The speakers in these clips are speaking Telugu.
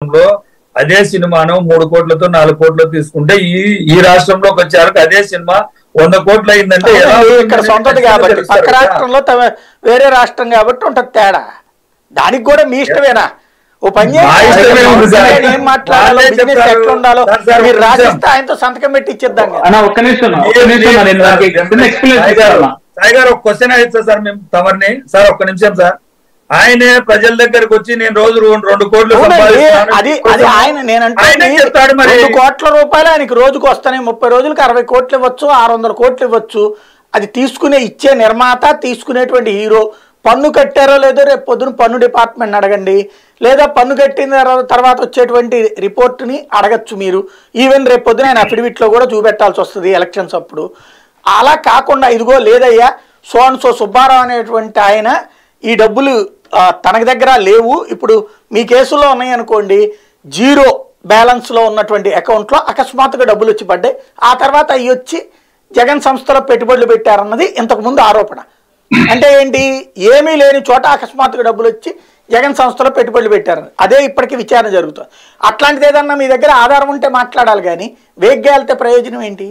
రాష్ట్రంలో అదే సినిమాను మూడు కోట్లతో నాలుగు కోట్లతో తీసుకుంటే ఈ ఈ రాష్ట్రంలోకి వచ్చారు అదే సినిమా వంద కోట్లు అయిందంటే ఎలా అవునండి, అవుతుందని ఇక్కడ సొంతది ఖచ్చితంగా కాబట్టి తెలుస్తారు పక్క కదా. రాష్ట్రంలో తమ- వేరే రాష్ట్రం కాబట్టి ఉంటది తేడా దానికి కూడా మీ ఇష్టమేనా ఓ పని చేయండి. మా ఇష్టమే ఉంది సార్. ఆయన ఏం మాట్లాడాలో వాళ్ళే బిజినెస్ చెప్తారు. ఎట్లా ఉండాలో సార్, సార్, మీరు ఒక నిమిషం. రాసిస్తే ఆయనతో సంతకం పెట్టి ఇచ్చేద్దాం కదా. అన్న ఒక్క నిమిషం అన్న, ఒక్క నిమిషం అన్న, నేను దానికి చిన్న ఎక్స్ప్లెయిన్ సాయి గారు చేస్తాను సాయి గారు ఒక క్వశ్చన్ అడుగుతా సార్ మేము తమరిని సార్ ఒక్క నిమిషం సార్ ఆయనే ప్రజల దగ్గరకు వచ్చి నేను రోజు రెండు రెండు కోట్లు అవునండి, సంపాదిస్తున్నాను. అది అది ఆయన నేనంటే ఆయనే చెప్తాడు మరి రెండు కోట్ల రూపాయలు ఆయనకి రోజుకు వస్తాయి ముప్పై రోజులకి అరవై కోట్లు ఇవ్వచ్చు ఆరు వందల కోట్లు ఇవ్వచ్చు అది తీసుకునే ఇచ్చే నిర్మాత తీసుకునేటువంటి హీరో పన్ను కట్టారో లేదో రేపు పొద్దున పన్ను డిపార్ట్మెంట్ అడగండి లేదా పన్ను కట్టిన తర్వా- తర్వాత వచ్చేటువంటి రిపోర్ట్ని అడగచ్చు మీరు ఈవెన్ రేపు పొద్దున ఆయన అఫిడవిట్లో కూడా చూపెట్టాల్సి వస్తుంది ఎలక్షన్స్ అప్పుడు అలా కాకుండా ఇదిగో లేదయ్యా సో అండ్ సో సుబ్బారావు అనేటువంటి ఆయన ఈ డబ్బులు ఆ, తనకి దగ్గర లేవు ఇప్పుడు మీ కేసులో ఉన్నాయి అనుకోండి జీరో బ్యాలెన్స్లో ఉన్నటువంటి అకౌంట్లో అకస్మాత్తుగా డబ్బులు వచ్చి పడ్డాయి ఆ తర్వాత అవి వచ్చి జగన్ సంస్థలో పెట్టుబడులు పెట్టారన్నది ఇంతకుముందు ఆరోపణ అంటే ఏంటి ఏమీ లేని చోట అకస్మాత్తుగా డబ్బులు వచ్చి జగన్ సంస్థలో పెట్టుబడులు పెట్టారని అదే ఇప్పటికీ విచారణ జరుగుతుంది అట్లాంటిది ఏదన్నా మీ దగ్గర ఆధారం ఉంటే మాట్లాడాలి కానీ వేగ్గా వెళ్తే ప్రయోజనం ఏంటి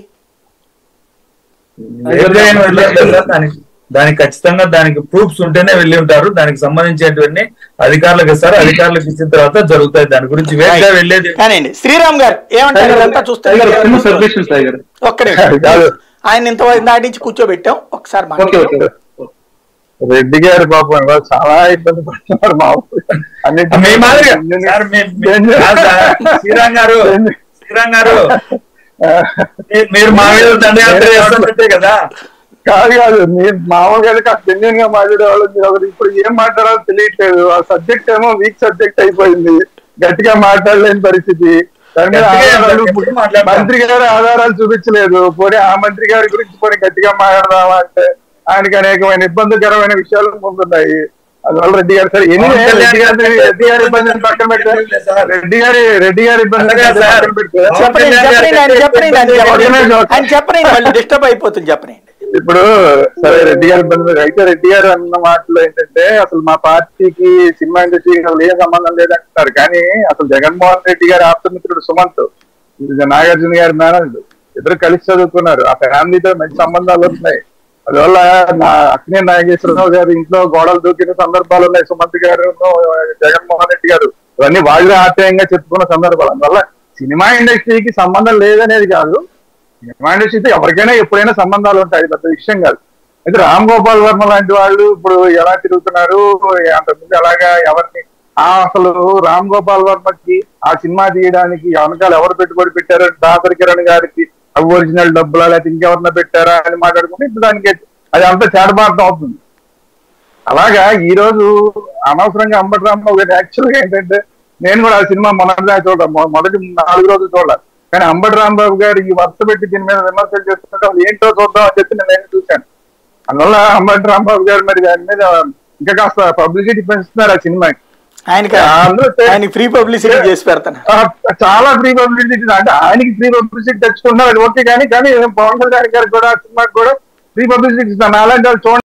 వేరే ఏం వెళ్ళలేదు సార్ దానికి దానికి ఖచ్చితంగా దానికి ప్రూఫ్స్ ఉంటేనే వెళ్ళి ఉంటారు దానికి సంబంధించినటువంటి అధికారులకు ఇస్తారు అధికారులకు ఇచ్చిన తర్వాత జరుగుతాయి దాని గురించి వేరే వెళ్ళేది కానివ్వండి శ్రీరామ్ గారు ఏమంటారు ఇదంతా చూస్తే సాయి గారు, చిన్న మీకు సబ్మిషన్ సాయి గారు ఒక్కడే కాదు. ఆయన ఇంత నాటించి కూర్చోబెట్టాం ఒకసారి ఓకే మాట్లాడండి. ఓకే రెడ్డి గారు పాపం ఇవాళ చాలా ఇబ్బంది పడుతున్నారు మా ఊరు. అన్నిటికీ మీ మాదిరిగా సార్ మీ- మీ- కాదు సార్, శ్రీరామ్ గారు శ్రీరామ్ గారు మీ- మీరు మా మీద దండయాత్ర చేస్తున్నట్టే కదా కాదు కాదు మీరు మామూలుగా అయితే కాస్త జెన్యున్ గా మాట్లాడేవాళ్ళు మీరు ఒకరు ఇప్పుడు ఏం మాట్లాడాలో తెలియట్లేదు ఆ సబ్జెక్ట్ ఏమో వీక్ సబ్జెక్ట్ అయిపోయింది గట్టిగా మాట్లాడలేని పరిస్థితి దాని మీద గట్టిగా ఏం ఆధారాలు ఎప్పుడు మాట్లాడతాం? మంత్రి గారు ఆధారాలు చూపించలేదు పోనీ ఆ మంత్రి గారి గురించి పోనీ గట్టిగా మాట్లాడదామా అంటే ఆయనకి అనేకమైన ఇబ్బందికరమైన విషయాలు ముందున్నాయి అందువల్ల రెడ్డి గారు సరే ఎన్ని పవన్ కళ్యాణ్ రెడ్డి గారి గారు రెడ్డి గారి ఇబ్బందిని పక్కన పెడితే సార్. రెడ్డి గారి రెడ్డి గారి ఇబ్బందిని అలాగే సార్. పక్కన పెడితే చెప్పండి చెప్పండి ఆయన చెప్పండి ఆయన చెప్పండి ఒక్క నిమిషం. ఆయన చెప్పండి మళ్ళీ డిస్టర్బ్ అయిపోతుంది చెప్పండి ఇప్పుడు సరే రెడ్డి గారి ఇబ్బంది లేదు. అయితే రెడ్డి గారు అన్న మాటలు ఏంటంటే అసలు మా పార్టీకి సినిమా ఇండస్ట్రీకి అసలు ఏ సంబంధం లేదంటున్నారు కానీ అసలు జగన్మోహన్ రెడ్డి గారి ఆప్తమిత్రుడు సుమంత్ ఇది నాగార్జున గారి మేనల్డ్ ఇద్దరు కలిసి చదువుకున్నారు ఆ ఫ్యామిలీతో మంచి సంబంధాలు ఉన్నాయి అందువల్ల నా అక్నే నాగేశ్వరరావు గారి ఇంట్లో గోడలు దూకిన సందర్భాలు ఉన్నాయి సుమంత్ గారు జగన్మోహన్ రెడ్డి గారు ఇవన్నీ వాళ్ళే ఆప్యాయంగా చెప్పుకున్న సందర్భాలు అందువల్ల సినిమా ఇండస్ట్రీకి సంబంధం లేదనేది కాదు సినిమా ఇండస్ట్రీతో ఎవరికైనా ఎప్పుడైనా సంబంధాలు ఉంటాయి అది పెద్ద విషయం కాదు అయితే రామ్ గోపాల్ వర్మ లాంటి వాళ్ళు ఇప్పుడు ఎలా తిరుగుతున్నారు అంతకుముందు ఎలాగా ఎవరిని ఆ అసలు రామ్ గోపాల్ వర్మకి ఆ సినిమా తీయడానికి వెనకాల ఎవరు పెట్టుబడి పెట్టారు దాసరి కిరణ్ గారికి అవి ఒరిజినల్ డబ్బులా లేకపోతే ఇంకెవరన్నా పెట్టారా అని మాట్లాడుకుంటే ఇప్పుడు దానికి అది అంత చేడబార్థం అవుతుంది అలాగా ఈ రోజు అనవసరంగా అంబటి రాంబాబు గారు యాక్చువల్ గా ఏంటంటే నేను కూడా ఆ సినిమా మొదటిదా చూడలేదు మొ- మొదటి నాలుగు రోజులు చూడలేదు కానీ అంబటి రాంబాబు గారు ఈ వరుస పెట్టి దీని మీద విమర్శలు చేస్తుంటే అది ఏంటో చూద్దాం అని చెప్పి నేను నేను చూశాను అందువల్ల అంబటి రాంబాబు గారు మరి దాని మీద ఇంకా కాస్త పబ్లిసిటీ పెంచుతున్నారు ఆ సినిమాకి ఆయనకి అందరూ ఆయనకి ఫ్రీ పబ్లిసిటీ చేసి పెడతాను ఆ, చాలా ఫ్రీ పబ్లిసిటీ అంటే ఆయనకి ఫ్రీ పబ్లిసిటీ తెచ్చుకున్నారు అది ఓకే కానీ కానీ పవన్ కళ్యాణ్ గారికి కూడా ఆ సినిమాకి కూడా ఫ్రీ పబ్లిసిటీ ఇస్తాను అలాంటి వాళ్ళు చూడండి